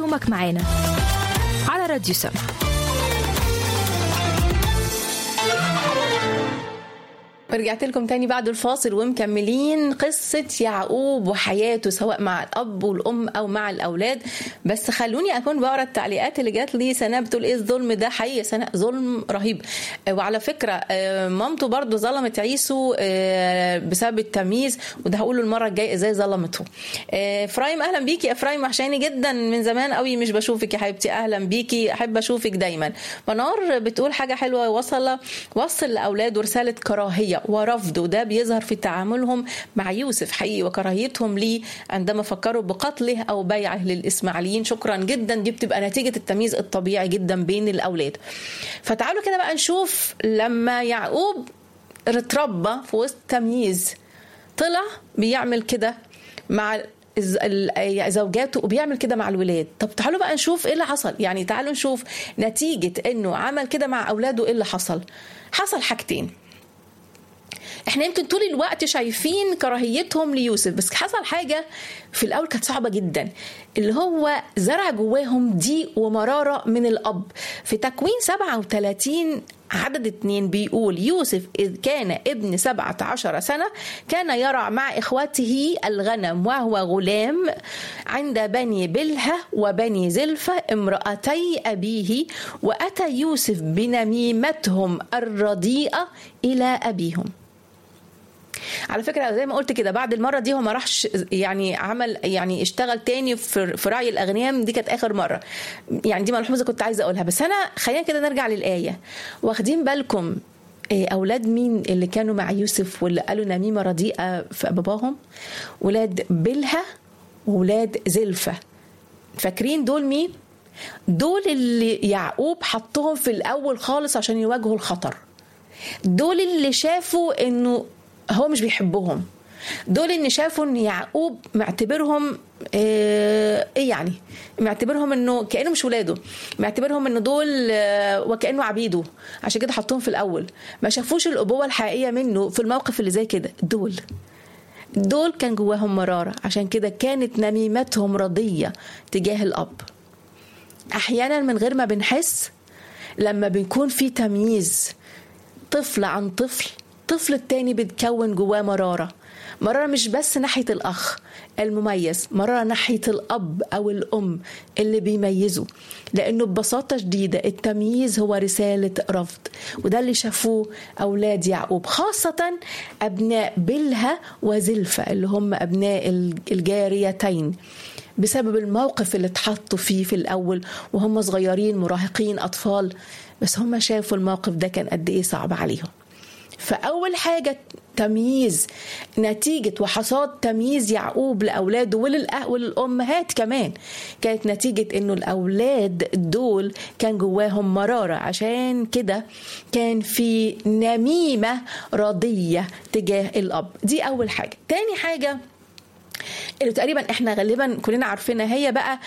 يومك معانا على راديو سما رجعت لكم تاني بعد الفاصل ومكملين قصة يعقوب وحياته سواء مع الأب والأم أو مع الأولاد بس خلوني أكون بقرا التعليقات اللي جات لي سناء بتقول إيه الظلم ده حقيقي سناء ظلم رهيب وعلى فكرة مامته برضو ظلمت عيسو بسبب التمييز وده هقوله المرة الجاية إزاي ظلمته إفرايم أهلا بيكي يا إفرايم وحشاني جدا من زمان قوي مش بشوفك يا حبيبتي أهلا بيكي أحب أشوفك دايما منار بتقول حاجة حلوة وصل وصل لأولاده رسالة كراهية ورفض وده بيظهر في تعاملهم مع يوسف حقيقي وكراهيتهم ليه عندما فكروا بقتله او بيعه للاسماعيليين شكرا جدا دي بتبقى نتيجه التمييز الطبيعي جدا بين الاولاد فتعالوا كده بقى نشوف لما يعقوب اتربى في وسط تمييز طلع بيعمل كده مع زوجاته وبيعمل كده مع الولاد طب تعالوا بقى نشوف ايه اللي حصل يعني تعالوا نشوف نتيجة انه عمل كده مع اولاده ايه اللي حصل حصل حاجتين احنا يمكن طول الوقت شايفين كراهيتهم ليوسف بس حصل حاجه في الاول كانت صعبه جدا اللي هو زرع جواهم ضيق ومراره من الاب في تكوين 37 عدد اتنين بيقول يوسف إذ كان ابن سبعة عشر سنة كان يرع مع إخوته الغنم وهو غلام عند بني بلهة وبني زلفة امرأتي أبيه وأتى يوسف بنميمتهم الرديئة إلى أبيهم على فكره زي ما قلت كده بعد المره دي هو ما راحش يعني عمل يعني اشتغل تاني في رعي الاغنيام دي كانت اخر مره يعني دي ملحوظه كنت عايزه اقولها بس انا خلينا كده نرجع للايه واخدين بالكم اولاد مين اللي كانوا مع يوسف واللي قالوا نميمه رديئه في باباهم ولاد بلهه وولاد زلفه فاكرين دول مين دول اللي يعقوب حطهم في الاول خالص عشان يواجهوا الخطر دول اللي شافوا انه هو مش بيحبهم دول ان شافوا ان يعقوب معتبرهم ايه يعني معتبرهم انه كانه مش ولاده معتبرهم انه دول وكانه عبيده عشان كده حطهم في الاول ما شافوش الابوه الحقيقيه منه في الموقف اللي زي كده دول دول كان جواهم مراره عشان كده كانت نميمتهم رضيه تجاه الاب احيانا من غير ما بنحس لما بيكون في تمييز طفل عن طفل الطفل التاني بتكون جواه مرارة مرارة مش بس ناحية الأخ المميز مرارة ناحية الأب أو الأم اللي بيميزوا لأنه ببساطة شديدة التمييز هو رسالة رفض وده اللي شافوه أولاد يعقوب خاصة أبناء بلهة وزلفة اللي هم أبناء الجاريتين بسبب الموقف اللي اتحطوا فيه في الأول وهم صغيرين مراهقين أطفال بس هم شافوا الموقف ده كان قد إيه صعب عليهم فأول حاجة تمييز نتيجة وحصاد تمييز يعقوب لأولاده وللأمهات كمان كانت نتيجة إنه الأولاد دول كان جواهم مرارة عشان كده كان في نميمة رضية تجاه الأب دي أول حاجة تاني حاجة اللي تقريبا احنا غالبا كلنا عارفينها هي بقى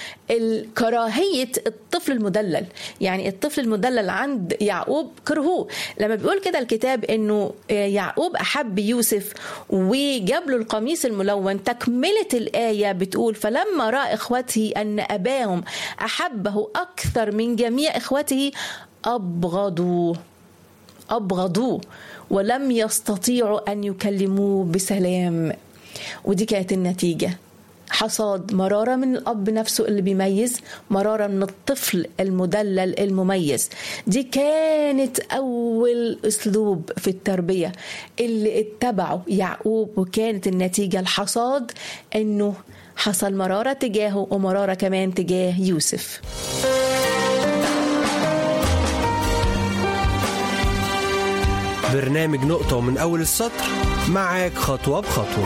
كراهيه الطفل المدلل يعني الطفل المدلل عند يعقوب كرهوه لما بيقول كده الكتاب انه يعقوب احب يوسف وجاب له القميص الملون تكمله الايه بتقول فلما راى اخوته ان اباهم احبه اكثر من جميع اخوته ابغضوه ابغضوه ولم يستطيعوا ان يكلموه بسلام ودي كانت النتيجه حصاد مرارة من الأب نفسه اللي بيميز مرارة من الطفل المدلل المميز دي كانت أول أسلوب في التربية اللي اتبعه يعقوب وكانت النتيجة الحصاد أنه حصل مرارة تجاهه ومرارة كمان تجاه يوسف برنامج نقطة ومن أول السطر معاك خطوة بخطوة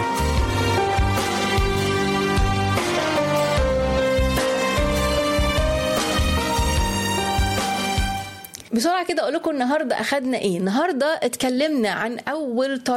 بسرعه كده اقول لكم النهارده اخدنا ايه النهارده اتكلمنا عن اول طريقه